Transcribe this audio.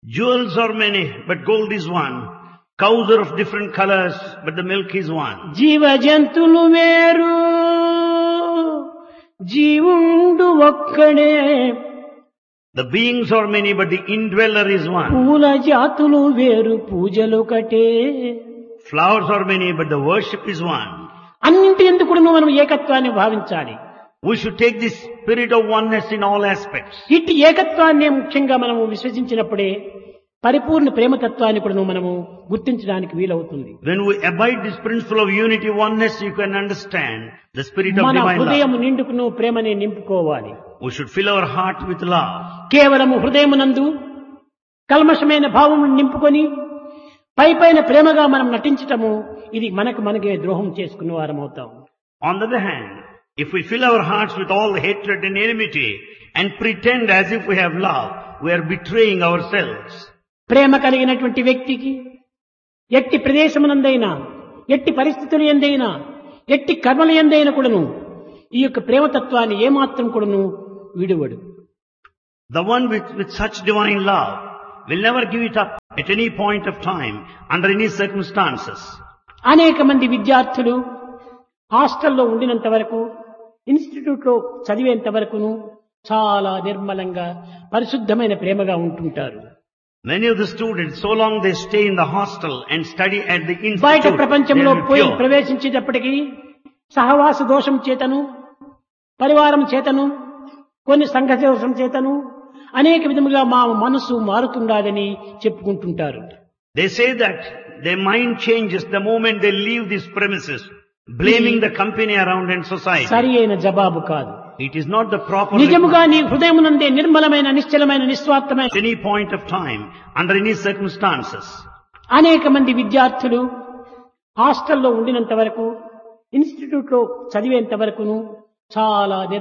Jewels are many, but gold is one. Cows are of different colors, but the milk is one. జీవ జంతులు వేరు జీవుండు ఒక్కడే The beings are many, but the indweller is one. పూల జాతులు వేరు పూజలు కటే Flowers are many, but the worship is one. అన్నింటి ఎందుకు కూడా మనం ఏకత్వాన్ని భావించాలి We should take this spirit of oneness in all aspects. ఇట్టి ఏకత్వాన్ని ముఖ్యంగా మనము విశ్వసించినప్పుడే పరిపూర్ణ ప్రేమతత్వాన్ని కూడా మనము గుర్తించడానికి వీలవుతుంది When we abide this principle of unity, oneness, you can understand the spirit of మన divine హృదయం love. నిండుకును ప్రేమని నింపుకోవాలి We should fill our heart with love. కేవలము హృదయమునందు కల్మషమైన భావం నింపుకొని పై పైన ప్రేమగా మనం నటించటము ఇది మనకు మనకే ద్రోహం చేసుకున్న వారం అవుతాం On the other hand, if we fill our hearts with all hatred and enmity and pretend as if we have love, we are betraying ourselves. ప్రేమ కలిగినటువంటి వ్యక్తికి ఎట్టి ప్రదేశమునందైనా ఎట్టి పరిస్థితులు ఎందైనా ఎట్టి కర్మల ఎందైనా కూడాను ఈ యొక్క ప్రేమతత్వాన్ని ఏమాత్రం కూడాను విడువడు The one with, with such divine love will never give it up at any point of time, under any circumstances. అనేక మంది విద్యార్థులు హాస్టల్లో ఉండినంత వరకు ఇన్స్టిట్యూట్ లో చదివేంత వరకును చాలా నిర్మలంగా పరిశుద్ధమైన ప్రేమగా ఉంటుంటారు Many of the students, so long they stay in the hostel and study at the బయట institute, ప్రపంచంలో they will be పోయి pure. ప్రవేశించేటప్పటికీ సహవాస దోషం చేతను పరివారం చేతను కొన్ని సంఘ దోషం చేతను అనేక విధముగా మా మనసు మారుతుండాలని చెప్పుకుంటుంటారు They say that their mind changes the moment they leave these premises, blaming the company around and society. సరి అయిన జవాబు కాదు It is not the proper నిజముగా నీ హృదయమునందే నిర్మలమైన నిశ్చలమైన నిస్వార్థమైన at any point of time, under any circumstances. అనేక మంది విద్యార్థులు హాస్టల్లో ఉండినంత వరకు ఇన్స్టిట్యూట్ లో చదివేంత వరకును చాలా